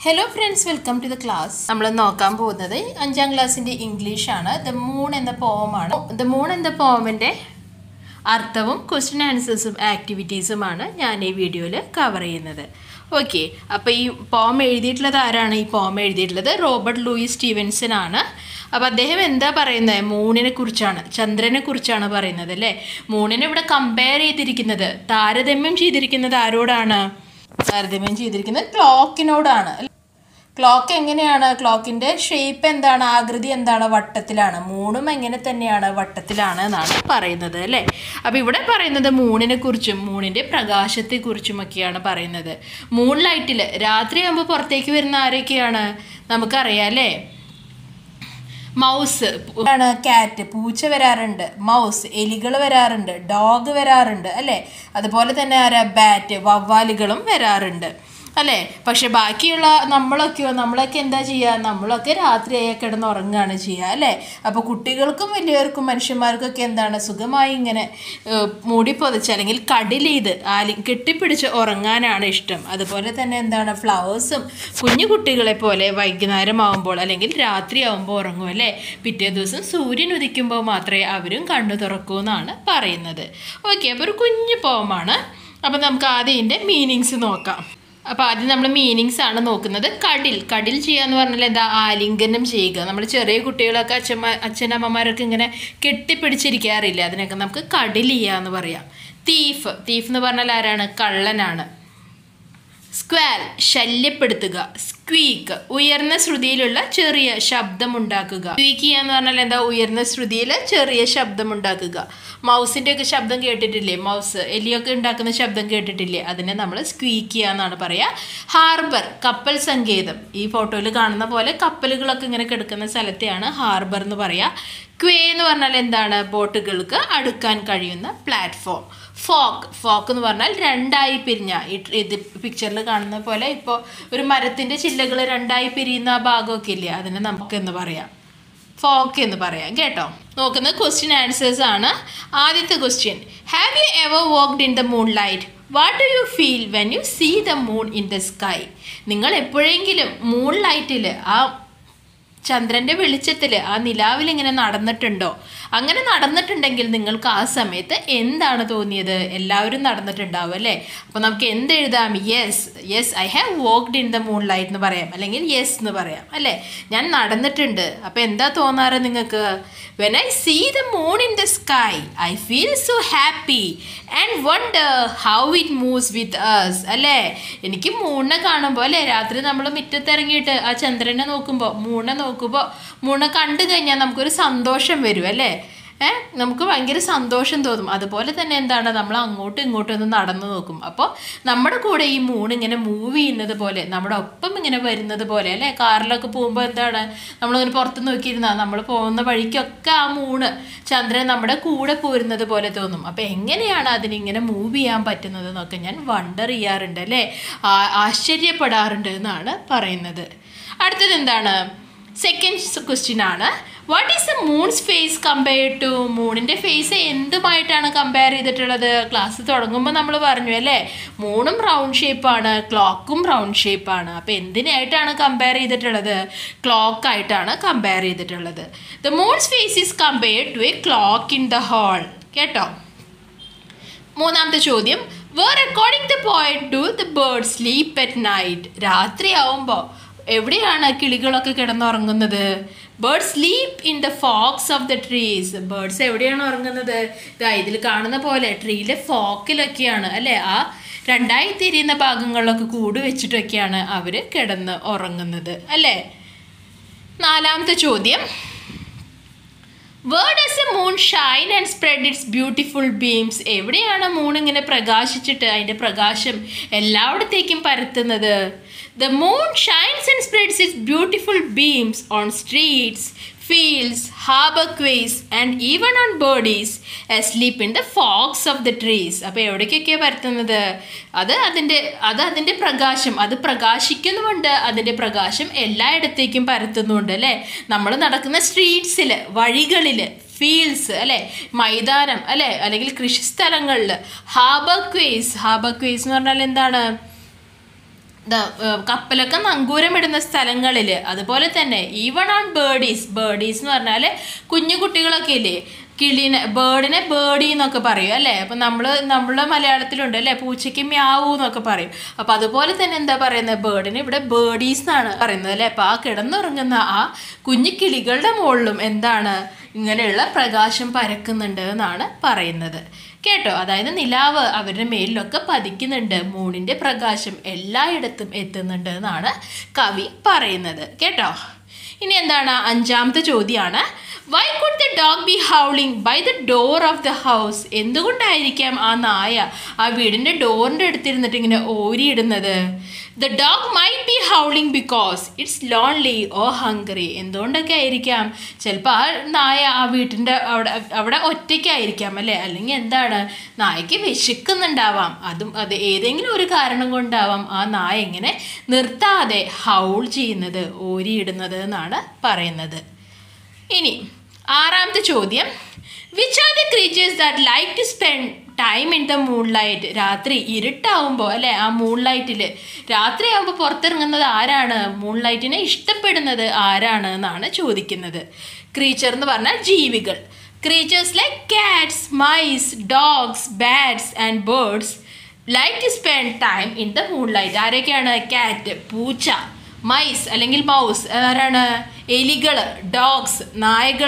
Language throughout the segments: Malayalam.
hello friends welcome to the class നമ്മൾ നോക്കാൻ പോകുന്നത് അഞ്ചാം ക്ലാസ്സിൻ്റെ ഇംഗ്ലീഷാണ് ദ മൂൺ എന്ന പോവമാണ് ദ മൂൺ എന്ന പോവമിൻ്റെ അർത്ഥവും ക്വസ്റ്റ്യൻ ആൻസേഴ്സും ആക്ടിവിറ്റീസുമാണ് ഞാൻ ഈ വീഡിയോയിൽ കവർ ചെയ്യുന്നത് ഓക്കെ അപ്പോൾ ഈ പോം എഴുതിയിട്ടുള്ളത് ആരാണ് ഈ പോം എഴുതിയിട്ടുള്ളത് റോബർട്ട് ലൂയിസ് സ്റ്റീവൻസൺ ആണ് അപ്പോൾ അദ്ദേഹം എന്താ പറയുന്നത് മൂണിനെ കുറിച്ചാണ് ചന്ദ്രനെ കുറിച്ചാണ് പറയുന്നത് അല്ലേ മൂണിനെ ഇവിടെ കമ്പയർ ചെയ്തിരിക്കുന്നത് താരതമ്യം ചെയ്തിരിക്കുന്നത് ആരോടാണ് താരതമ്യം ചെയ്തിരിക്കുന്നത് ക്ലോക്കിനോടാണ് ക്ലോക്ക് എങ്ങനെയാണ് ക്ലോക്കിൻ്റെ ഷേപ്പ് എന്താണ് ആകൃതി എന്താണ് വട്ടത്തിലാണ് മൂണും എങ്ങനെ തന്നെയാണ് വട്ടത്തിലാണ് എന്നാണ് പറയുന്നത് അല്ലേ അപ്പോൾ ഇവിടെ പറയുന്നത് മൂണിനെ കുറിച്ചും മൂണിൻ്റെ പ്രകാശത്തെക്കുറിച്ചുമൊക്കെയാണ് പറയുന്നത് മൂൺ ലൈറ്റിൽ രാത്രിയാകുമ്പോൾ പുറത്തേക്ക് വരുന്ന ആരൊക്കെയാണ് നമുക്കറിയാം അല്ലേ മൗസ് ആണ് കാറ്റ് പൂച്ച വരാറുണ്ട് മൗസ് എലികൾ വരാറുണ്ട് ഡോഗ് വരാറുണ്ട് അല്ലേ അതുപോലെ തന്നെ ആരാ ബാറ്റ് വവ്വാലുകളും വരാറുണ്ട് അല്ലേ പക്ഷെ ബാക്കിയുള്ള നമ്മളൊക്കെയോ നമ്മളൊക്കെ എന്താ ചെയ്യുക നമ്മളൊക്കെ രാത്രിയായി കിടന്ന് ഉറങ്ങുകയാണ് ചെയ്യുക അല്ലേ അപ്പോൾ കുട്ടികൾക്കും വലിയവർക്കും മനുഷ്യന്മാർക്കൊക്കെ എന്താണ് സുഖമായി ഇങ്ങനെ ഏഹ്, മൂടി പൊതിച്ച് അല്ലെങ്കിൽ കടിൽ ചെയ്ത് ആലി കെട്ടിപ്പിടിച്ച് ഉറങ്ങാനാണ് ഇഷ്ടം അതുപോലെ തന്നെ എന്താണ് ഫ്ലവേഴ്സും കുഞ്ഞു കുട്ടികളെ പോലെ വൈകുന്നേരം ആകുമ്പോൾ അല്ലെങ്കിൽ രാത്രി ആകുമ്പോൾ ഉറങ്ങും അല്ലേ പിറ്റേ ദിവസം സൂര്യൻ ഉദിക്കുമ്പോൾ മാത്രമേ അവരും കണ്ണു തുറക്കൂ എന്നാണ് പറയുന്നത് ഓക്കെ അപ്പോൾ ഒരു കുഞ്ഞു പോമാണ് അപ്പോൾ നമുക്ക് ആദ്യം ഇതിൻ്റെ മീനിങ്സ് നോക്കാം അപ്പോൾ ആദ്യം നമ്മൾ മീനിങ്സ് ആണ് നോക്കുന്നത് കടിൽ കടിൽ ചെയ്യുക എന്ന് പറഞ്ഞാൽ എന്താ ആലിംഗനം ചെയ്യുക നമ്മൾ ചെറിയ കുട്ടികളൊക്കെ അച്ഛന്മാ അച്ഛനമ്മമാരൊക്കെ ഇങ്ങനെ കെട്ടിപ്പിടിച്ചിരിക്കാറില്ല അതിനൊക്കെ നമുക്ക് കടിൽ ചെയ്യുക എന്ന് പറയാം തീഫ് തീഫ് എന്ന് പറഞ്ഞാൽ ആരാണ് കള്ളനാണ് സ്ക്വാൽ ശല്യപ്പെടുത്തുക സ്ക്വീക്ക് ഉയർന്ന ശ്രുതിയിലുള്ള ചെറിയ ശബ്ദമുണ്ടാക്കുക സ്ക്വീക്ക് ചെയ്യുക എന്ന് പറഞ്ഞാൽ എന്താ ഉയർന്ന ശ്രുതിയിൽ ചെറിയ ശബ്ദമുണ്ടാക്കുക മൗസിൻ്റെ ഒക്കെ ശബ്ദം കേട്ടിട്ടില്ലേ മൗസ് എലിയൊക്കെ ഉണ്ടാക്കുന്ന ശബ്ദം കേട്ടിട്ടില്ലേ അതിനെ നമ്മൾ സ്ക്വീക്ക് ചെയ്യുക എന്നാണ് പറയുക ഹാർബർ കപ്പൽ സങ്കേതം ഈ ഫോട്ടോയിൽ കാണുന്ന പോലെ കപ്പലുകളൊക്കെ ഇങ്ങനെ കിടക്കുന്ന സ്ഥലത്തെയാണ് ഹാർബർ എന്ന് പറയുക ക്വേ എന്ന് പറഞ്ഞാൽ എന്താണ് ബോട്ടുകൾക്ക് അടുക്കാൻ കഴിയുന്ന പ്ലാറ്റ്ഫോം ഫോക്ക് ഫോക്ക് എന്ന് പറഞ്ഞാൽ രണ്ടായി പിരിഞ്ഞ ഈ ട്ര- ഇത് പിക്ചറിൽ കാണുന്ന പോലെ ഇപ്പോൾ ഒരു മരത്തിൻ്റെ ചില്ലകൾ രണ്ടായി പിരിയുന്ന ആ ഭാഗമൊക്കെ ഇല്ലേ അതിനെ നമുക്കെന്ന് പറയാം ഫോക്ക് എന്ന് പറയാം കേട്ടോ നോക്കുന്നത് ക്വസ്റ്റ്യൻ ആൻസേഴ്സ് ആണ് ആദ്യത്തെ question have you ever worked in the moonlight what do you feel when you see the moon in the sky നിങ്ങൾ എപ്പോഴെങ്കിലും മൂൺ ലൈറ്റിൽ ആ ചന്ദ്രൻ്റെ വെളിച്ചത്തിൽ ആ നിലാവിൽ ഇങ്ങനെ നടന്നിട്ടുണ്ടോ അങ്ങനെ നടന്നിട്ടുണ്ടെങ്കിൽ നിങ്ങൾക്ക് ആ സമയത്ത് എന്താണ് തോന്നിയത് എല്ലാവരും നടന്നിട്ടുണ്ടാവും അല്ലേ അപ്പോൾ നമുക്ക് എന്ത് എഴുതാം yes yes I have worked in the moonlight എന്ന് പറയാം അല്ലെങ്കിൽ യെസ് എന്ന് പറയാം അല്ലേ ഞാൻ നടന്നിട്ടുണ്ട് അപ്പോൾ എന്താ തോന്നാറ് നിങ്ങൾക്ക് when I see the moon in the sky I feel so happy and wonder how it moves with us അല്ലേ എനിക്ക് മൂണിനെ കാണുമ്പോൾ അല്ലേ രാത്രി നമ്മൾ മുറ്റത്തിറങ്ങിയിട്ട് ആ ചന്ദ്രനെ നോക്കുമ്പോൾ മൂണിനെ നോക്കുമ്പോൾ മൂണിനെ കണ്ടു കഴിഞ്ഞാൽ നമുക്കൊരു സന്തോഷം വരും അല്ലേ ഏ നമുക്ക് ഭയങ്കര സന്തോഷം തോന്നും അതുപോലെ തന്നെ എന്താണ് നമ്മൾ അങ്ങോട്ടും ഇങ്ങോട്ടും ഒന്ന് നടന്നു നോക്കും അപ്പോൾ നമ്മുടെ കൂടെ ഈ മൂൺ ഇങ്ങനെ മൂവ് ചെയ്യുന്നത് പോലെ നമ്മുടെ ഒപ്പം ഇങ്ങനെ വരുന്നത് പോലെ അല്ലേ കാറിലൊക്കെ പോകുമ്പോൾ എന്താണ് നമ്മളിങ്ങനെ പുറത്ത് നോക്കിയിരുന്നാൽ നമ്മൾ പോകുന്ന വഴിക്കൊക്കെ ആ മൂണ് ചന്ദ്രൻ നമ്മുടെ കൂടെ പോരുന്നത് പോലെ തോന്നും അപ്പോൾ എങ്ങനെയാണ് അതിനിങ്ങനെ മൂവ് ചെയ്യാൻ പറ്റുന്നത് എന്നൊക്കെ ഞാൻ വണ്ടർ ചെയ്യാറുണ്ട് അല്ലേ ആ- ആശ്ചര്യപ്പെടാറുണ്ട് എന്നാണ് പറയുന്നത് അടുത്തത് എന്താണ് സെക്കൻഡ് ക്വസ്റ്റ്യൻ ആണ് what is the moon's face compare to മൂണിൻ്റെ ഫേസ് എന്തുമായിട്ടാണ് കമ്പയർ ചെയ്തിട്ടുള്ളത് ക്ലാസ് തുടങ്ങുമ്പോൾ നമ്മൾ പറഞ്ഞു അല്ലേ മൂണും റൗണ്ട് ഷേപ്പാണ് ക്ലോക്കും റൗണ്ട് ഷേപ്പാണ് അപ്പോൾ എന്തിനായിട്ടാണ് കമ്പയർ ചെയ്തിട്ടുള്ളത് ക്ലോക്ക് ആയിട്ടാണ് കമ്പയർ ചെയ്തിട്ടുള്ളത് the moon's face is compare to a clock in the hall കേട്ടോ മൂന്നാമത്തെ ചോദ്യം where according the point to the bird sleep at night രാത്രിയാവുമ്പോൾ എവിടെയാണ് കിളികളൊക്കെ കിടന്നുറങ്ങുന്നത് bird sleep in the forks of the trees birds എവിടെയാണ് ഉറങ്ങുന്നത് ഇതാ ഇതിൽ കാണുന്ന പോലെ ട്രീയിലെ ഫോക്കിലൊക്കെയാണ് അല്ലേ ആ രണ്ടായി തിരിയുന്ന ഭാഗങ്ങളിലൊക്കെ കൂട് വെച്ചിട്ടൊക്കെയാണ് അവർ കിടന്ന് ഉറങ്ങുന്നത് അല്ലേ നാലാമത്തെ ചോദ്യം where does a moon shine and spread its beautiful beams എവിടെയാണ് മൂൺ ഇങ്ങനെ പ്രകാശിച്ചിട്ട് അതിൻ്റെ പ്രകാശം എല്ലായിടത്തേക്കും പരത്തുന്നത് the moon shines and spreads its beautiful beams on streets fields harbour quays and even on birdies sleep in the forks of the trees അപ്പോൾ എവിടേക്കൊക്കെയാണ് പരത്തുന്നത് അത് അതിൻ്റെ അത് അതിൻ്റെ പ്രകാശം അത് പ്രകാശിക്കുന്നുമുണ്ട് അതിൻ്റെ പ്രകാശം എല്ലായിടത്തേക്കും പരത്തുന്നുണ്ട് അല്ലേ നമ്മൾ നടക്കുന്ന സ്ട്രീറ്റ്സിൽ വഴികളിൽ ഫീൽഡ്സ് അല്ലേ മൈതാനം അല്ലേ അല്ലെങ്കിൽ കൃഷിസ്ഥലങ്ങളിൽ ഹാർബർ ക്വേസ് ഹാർബർ ക്വേസ് എന്ന് പറഞ്ഞാൽ എന്താണ് ദ കപ്പലൊക്കെ നങ്കൂരമിടുന്ന സ്ഥലങ്ങളിൽ അതുപോലെ തന്നെ ഈവൺ ഓൺ ബേർഡീസ് ബേർഡീസ് എന്ന് പറഞ്ഞാൽ കുഞ്ഞു കുട്ടികളൊക്കെ ഇല്ലേ കിളീനെ ബേർഡിനെ ബേർഡി എന്നൊക്കെ പറയും അല്ലേ അപ്പം നമ്മൾ നമ്മുടെ മലയാളത്തിലുണ്ട് അല്ലേ പൂച്ചയ്ക്ക് മ്യാവൂ എന്നൊക്കെ പറയും അപ്പം അതുപോലെ തന്നെ എന്താ പറയുന്നത് ബേർഡിന് ഇവിടെ ബേർഡീസ് എന്നാണ് പറയുന്നത് അല്ലേ അപ്പം ആ കിടന്നുറങ്ങുന്ന ആ കുഞ്ഞു കിളികളുടെ മുകളിലും എന്താണ് ഇങ്ങനെയുള്ള പ്രകാശം പരക്കുന്നുണ്ട് എന്നാണ് പറയുന്നത് കേട്ടോ അതായത് നിലാവ് അവരുടെ മേലിലൊക്കെ പതിക്കുന്നുണ്ട് മൂണിൻ്റെ പ്രകാശം എല്ലായിടത്തും എത്തുന്നുണ്ട് എന്നാണ് കവി പറയുന്നത് കേട്ടോ ഇനി എന്താണ് അഞ്ചാമത്തെ ചോദ്യമാണ് why could the dog be howling by the door of the house എന്തുകൊണ്ടായിരിക്കാം ആ നായ ആ വീടിൻ്റെ ഡോറിൻ്റെ അടുത്തിരുന്നിട്ട് ഇങ്ങനെ ഓരിയിടുന്നത് the dog might be howling because it's lonely or hungry എന്തുകൊണ്ടൊക്കെ ആയിരിക്കാം ചിലപ്പോൾ ആ നായ ആ വീട്ടിൻ്റെ അവിടെ അവിടെ ഒറ്റയ്ക്കായിരിക്കാം അല്ലേ അല്ലെങ്കിൽ എന്താണ് നായക്ക് വിശക്കുന്നുണ്ടാവാം അതും അത് ഏതെങ്കിലും ഒരു കാരണം കൊണ്ടാവാം ആ നായ ഇങ്ങനെ നിർത്താതെ ഹൗൾ ചെയ്യുന്നത് ഓരിയിടുന്നത് എന്നാണ് പറയുന്നത് ഇനി ആറാമത്തെ ചോദ്യം which are the creatures that like to spend time in the moonlight രാത്രി ഇരുട്ടാവുമ്പോൾ അല്ലേ ആ മൂൺ ലൈറ്റിൽ രാത്രി ആകുമ്പോൾ പുറത്തിറങ്ങുന്നത് ആരാണ് മൂൺ ലൈറ്റിനെ ഇഷ്ടപ്പെടുന്നത് ആരാണ് എന്നാണ് ചോദിക്കുന്നത് ക്രീച്ചർ എന്ന് പറഞ്ഞാൽ ജീവികൾ creatures like cats mice dogs bats and birds like to spend time in the moonlight ആരൊക്കെയാണ് കാറ്റ് പൂച്ച മൈസ് അല്ലെങ്കിൽ മൗസ് ആരാണ് എലികൾ ഡോഗ്സ് നായകൾ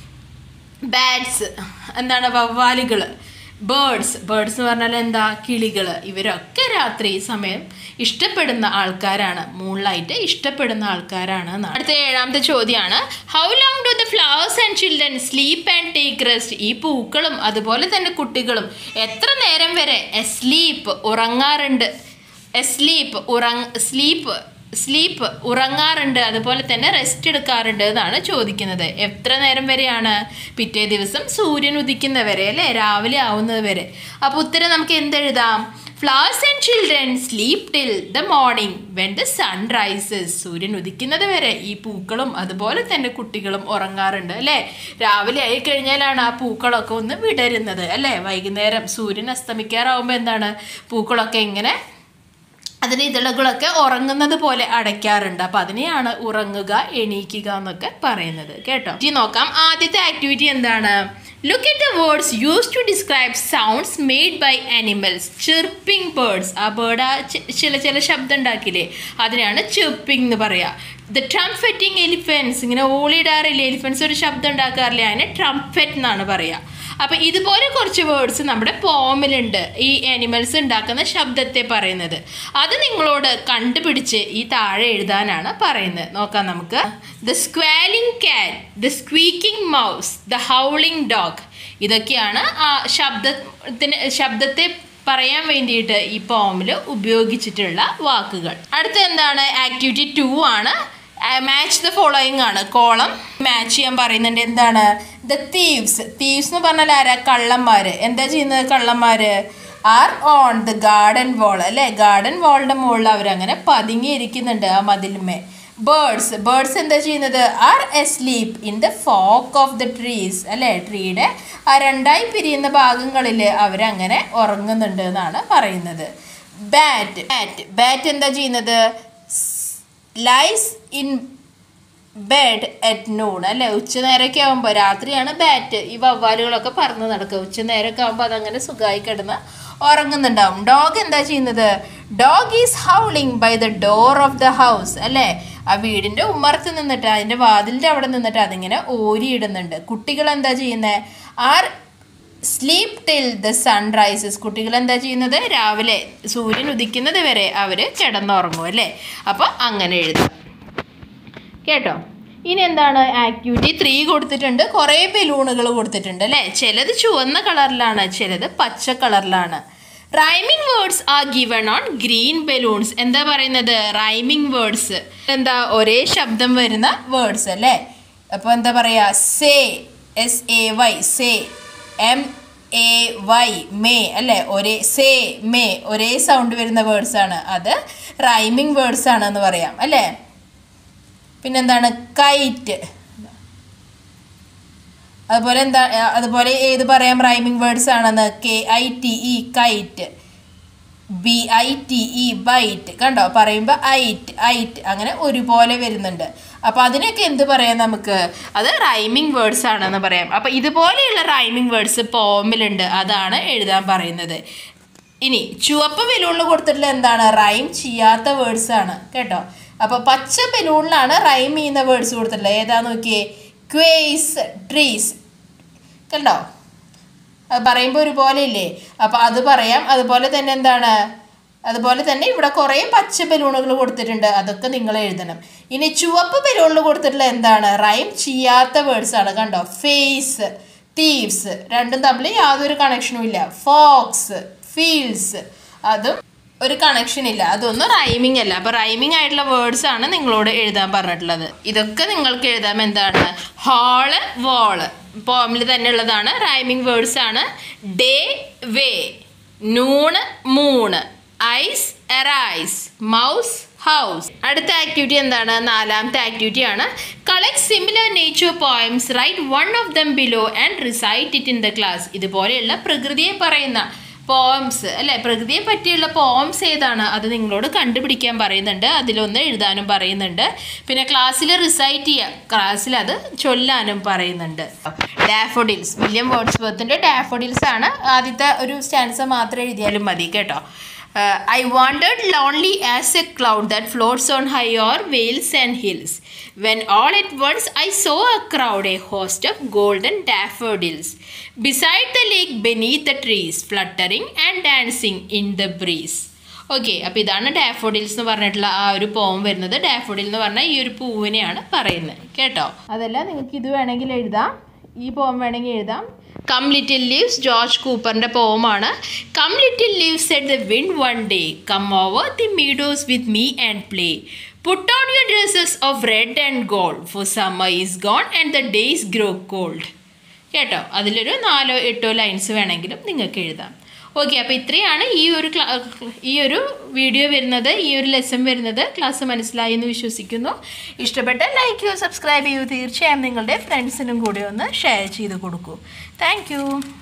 ബാറ്റ്സ് എന്താണ് വവ്വാലുകൾ ബേർഡ്സ് ബേർഡ്സ് എന്ന് പറഞ്ഞാൽ എന്താ കിളികൾ ഇവരൊക്കെ രാത്രി സമയം ഇഷ്ടപ്പെടുന്ന ആൾക്കാരാണ് മൂൺലൈറ്റ് ഇഷ്ടപ്പെടുന്ന ആൾക്കാരാണ് എന്നാണ് അടുത്ത ഏഴാമത്തെ ചോദ്യമാണ് how long do the flowers and children sleep and take rest ഈ പൂക്കളും അതുപോലെ തന്നെ കുട്ടികളും എത്ര നേരം വരെ സ്ലീപ്പ് ഉറങ്ങാറുണ്ട് സ്ലീപ്പ് ഉറങ് സ്ലീപ്പ് സ്ലീപ്പ് ഉറങ്ങാറുണ്ട് അതുപോലെ തന്നെ റെസ്റ്റ് എടുക്കാറുണ്ട് എന്നാണ് ചോദിക്കുന്നത് എത്ര നേരം വരെയാണ് പിറ്റേ ദിവസം സൂര്യൻ ഉദിക്കുന്നവരെ അല്ലേ രാവിലെ ആവുന്നത് വരെ അപ്പോൾ ഉത്തരം നമുക്ക് എന്തെഴുതാം flowers and children sleep till the morning when the sun rises സൂര്യൻ ഉദിക്കുന്നത് വരെ ഈ പൂക്കളും അതുപോലെ തന്നെ കുട്ടികളും ഉറങ്ങാറുണ്ട് അല്ലേ രാവിലെ ആയി കഴിഞ്ഞാലാണ് ആ പൂക്കളൊക്കെ ഒന്ന് വിടരുന്നത് അല്ലേ വൈകുന്നേരം സൂര്യൻ അസ്തമിക്കാറാവുമ്പോൾ എന്താണ് പൂക്കളൊക്കെ ഇങ്ങനെ അതിൻ്റെ ഇതളുകളൊക്കെ ഉറങ്ങുന്നത് പോലെ അടയ്ക്കാറുണ്ട് അപ്പം അതിനെയാണ് ഉറങ്ങുക എണീക്കുക എന്നൊക്കെ പറയുന്നത് കേട്ടോ ഇനി നോക്കാം ആദ്യത്തെ ആക്ടിവിറ്റി എന്താണ് look at the words use to describe sounds made by animals chirping birds ആ ബേർഡ് ആ ചി- ചില ചില ശബ്ദം ഉണ്ടാക്കില്ലേ അതിനെയാണ് ചിർപ്പിംഗ് എന്ന് പറയുക ദ ട്രംഫെറ്റിംഗ് എലിഫൻസ് ഇങ്ങനെ ഓളിയിടാറില്ലേ എലിഫൻസ് ഒരു ശബ്ദം ഉണ്ടാക്കാറില്ലേ അതിനെ ട്രംഫെറ്റ് എന്നാണ് പറയുക അപ്പം ഇതുപോലെ കുറച്ച് വേർഡ്സ് നമ്മുടെ പോമിലുണ്ട് ഈ ആനിമൽസ് ഉണ്ടാക്കുന്ന ശബ്ദത്തെ പറയുന്നത് അത് നിങ്ങളോട് കണ്ടുപിടിച്ച് ഈ താഴെ എഴുതാനാണ് പറയുന്നത് നോക്കാം നമുക്ക് the squalling cat the squeaking mouse the howling dog ഇതൊക്കെയാണ് ആ ശബ്ദത്തിന് ശബ്ദത്തെ പറയാൻ വേണ്ടിയിട്ട് ഈ പോമിൽ ഉപയോഗിച്ചിട്ടുള്ള വാക്കുകൾ അടുത്ത എന്താണ് ആക്ടിവിറ്റി ടു ആണ് മാച്ച് ദ ഫോളോയിങ് ആണ് കോളം മാച്ച് ചെയ്യാൻ പറയുന്നുണ്ട് എന്താണ് ദ തീവ്സ് തീവ്സ് എന്ന് പറഞ്ഞാൽ ആരാ കള്ളന്മാർ എന്താ ചെയ്യുന്നത് കള്ളന്മാർ are on the garden wall അല്ലേ ഗാർഡൻ വാളിൻ്റെ മുകളിൽ അവരങ്ങനെ പതുങ്ങിയിരിക്കുന്നുണ്ട് ആ മതിലുമേ ബേർഡ്സ് ബേർഡ്സ് എന്താ ചെയ്യുന്നത് are asleep in the fork of the trees അല്ലേ ട്രീയുടെ ആ രണ്ടായി പിരിയുന്ന ഭാഗങ്ങളിൽ അവരങ്ങനെ ഉറങ്ങുന്നുണ്ട് എന്നാണ് പറയുന്നത് ബാറ്റ് ബാറ്റ് ബാറ്റ് എന്താ ചെയ്യുന്നത് lies in bed at noon അല്ലേ ഉച്ചനേരമൊക്കെ ആകുമ്പോൾ രാത്രിയാണ് ബാറ്റ് ഈ വവ്വാലുകളൊക്കെ പറന്ന് നടക്കുക ഉച്ചനേരമൊക്കെ ആകുമ്പോൾ അതങ്ങനെ സുഖമായി കിടന്ന് ഉറങ്ങുന്നുണ്ടാവും ഡോഗ് എന്താ ചെയ്യുന്നത് dog is howling by the door of the house അല്ലേ ആ വീടിൻ്റെ ഉമ്മറത്ത് നിന്നിട്ട് അതിൻ്റെ വാതിലിൻ്റെ അവിടെ നിന്നിട്ട് അതിങ്ങനെ ഓരിയിടുന്നുണ്ട് കുട്ടികൾ എന്താ ചെയ്യുന്നത് are sleep till the sun rises കുട്ടികൾ എന്താ ചെയ്യുന്നത് രാവിലെ സൂര്യൻ ഉദിക്കുന്നത് വരെ അവർ കിടന്നുറങ്ങും അല്ലേ അപ്പോൾ അങ്ങനെ എഴുതാം കേട്ടോ ഇനി എന്താണ് ആക്ടിവിറ്റി ത്രീ കൊടുത്തിട്ടുണ്ട് കുറേ ബലൂണുകൾ കൊടുത്തിട്ടുണ്ട് അല്ലേ ചിലത് ചുവന്ന കളറിലാണ് ചിലത് പച്ച കളറിലാണ് rhyming words are given on green balloons എന്താ പറയുന്നത് റൈമിംഗ് വേർഡ്സ് എന്താ ഒരേ ശബ്ദം വരുന്ന വേർഡ്സ് അല്ലേ അപ്പോൾ എന്താ പറയുക say S A Y say M A Y may അല്ലേ ഒരേ സേ മേ ഒരേ സൗണ്ട് വരുന്ന വേർഡ്സ് ആണ് അത് റൈമിംഗ് വേർഡ്സ് ആണ് എന്ന് പറയാം അല്ലേ പിന്നെന്താണ് കൈറ്റ് അതുപോലെ എന്താ അതുപോലെ ഏത് പറയാം റൈമിംഗ് വേർഡ്സ് ആണെന്ന് K I T E kite B I T E bite കണ്ടോ പറയുമ്പോൾ ഐറ്റ് ഐറ്റ് അങ്ങനെ ഒരുപോലെ വരുന്നുണ്ട് അപ്പോൾ അതിനൊക്കെ എന്ത് പറയാം നമുക്ക് അത് റൈമിംഗ് വേർഡ്സ് ആണെന്ന് പറയാം അപ്പോൾ ഇതുപോലെയുള്ള റൈമിംഗ് വേർഡ്സ് പോമിലുണ്ട് അതാണ് എഴുതാൻ പറയുന്നത് ഇനി ചുവപ്പ് ബലൂണിൽ കൊടുത്തിട്ടുള്ള എന്താണ് റൈം ചെയ്യാത്ത വേർഡ്സ് ആണ് കേട്ടോ അപ്പോൾ പച്ച ബലൂണിലാണ് റൈം ചെയ്യുന്ന വേർഡ്സ് കൊടുത്തിട്ടുള്ളത് ഏതാ നോക്കിയേ ക്വേസ് ട്രീസ് കണ്ടോ അത് പറയുമ്പോൾ ഒരുപോലെ ഇല്ലേ അപ്പോൾ അത് പറയാം അതുപോലെ തന്നെ എന്താണ് അതുപോലെ തന്നെ ഇവിടെ കുറേ പച്ച ബലൂണുകൾ കൊടുത്തിട്ടുണ്ട് അതൊക്കെ നിങ്ങൾ എഴുതണം ഇനി ചുവപ്പ് ബലൂണിൽ കൊടുത്തിട്ടുള്ള എന്താണ് റൈം ചെയ്യാത്ത വേർഡ്സ് ആണ് കണ്ടോ ഫേസ് തീവ്സ് രണ്ടും തമ്മിൽ യാതൊരു കണക്ഷനും ഇല്ല ഫോക്സ് ഫീൽസ് അതും ഒരു കണക്ഷൻ ഇല്ല അതൊന്നും റൈമിംഗ് അല്ല അപ്പോൾ റൈമിംഗ് ആയിട്ടുള്ള വേർഡ്സ് ആണ് നിങ്ങളോട് എഴുതാൻ പറഞ്ഞിട്ടുള്ളത് ഇതൊക്കെ നിങ്ങൾക്ക് എഴുതാം എന്താണ് ഹാള് വാള് പോമിൽ തന്നെ ഉള്ളതാണ് റൈമിംഗ് വേർഡ്സ് ആണ് day way noon moon eyes arise mouse house അടുത്ത ആക്ടിവിറ്റി എന്താണ് നാലാമത്തെ ആക്ടിവിറ്റി ആണ് collect similar nature poems write one of them below and recite it in the class ഇതുപോലെയുള്ള പ്രകൃതിയെ പറയുന്ന പോംസ് അല്ലേ പ്രകൃതിയെ പറ്റിയുള്ള പോംസ് ഏതാണ് അത് നിങ്ങളോട് കണ്ടുപിടിക്കാൻ പറയുന്നുണ്ട് അതിലൊന്ന് എഴുതാനും പറയുന്നുണ്ട് പിന്നെ ക്ലാസ്സിൽ റിസൈറ്റ് ചെയ്യാം ക്ലാസ്സിൽ അത് ചൊല്ലാനും പറയുന്നുണ്ട് ഡാഫോഡിൽസ് വില്യം വേർഡ്സ് ബർത്തിൻ്റെ ഡാഫോഡിൽസ് ആണ് ആദ്യത്തെ ഒരു സ്റ്റാൻസ് മാത്രം എഴുതിയാലും മതി കേട്ടോ I wandered lonely as a cloud that floats on high o'er vales and hills when all at once I saw a crowd a host of golden daffodils beside the lake beneath the trees fluttering and dancing in the breeze okay അപ്പോൾ ഇതാണ് ഡാഫോഡിൽസ് എന്ന് പറഞ്ഞിട്ടുള്ള ആ ഒരു പോം വരുന്നത് ഡാഫോഡിൽ എന്ന് പറഞ്ഞാൽ ഈ ഒരു പൂവിനെയാണ് പറയുന്നത് കേട്ടോ അതല്ല നിങ്ങൾക്ക് ഇത് വേണമെങ്കിൽ എഴുതാം ഈ പോം വേണമെങ്കിൽ എഴുതാം കം ലിറ്റിൽ ലീവ്സ് ജോർജ് കൂപ്പറിൻ്റെ പോമാണ് come little leaves said the wind one day come over the meadows with me and play put on your dresses of red and gold for summer is gone and the days grow cold കേട്ടോ അതിലൊരു നാലോ എട്ടോ ലൈൻസ് വേണമെങ്കിലും നിങ്ങൾക്ക് എഴുതാം ഓക്കെ അപ്പോൾ ഇത്രയാണ് ഈ ഒരു ക്ലാ ഈ ഒരു വീഡിയോ വരുന്നത് ഈ ഒരു ലെസൺ വരുന്നത് ക്ലാസ് മനസ്സിലായി എന്ന് വിശ്വസിക്കുന്നു ഇഷ്ടപ്പെട്ട ലൈക്ക് ചെയ്യൂ സബ്സ്ക്രൈബ് ചെയ്യൂ തീർച്ചയായും നിങ്ങളുടെ ഫ്രണ്ട്സിനും കൂടി ഒന്ന് ഷെയർ ചെയ്ത് കൊടുക്കൂ താങ്ക്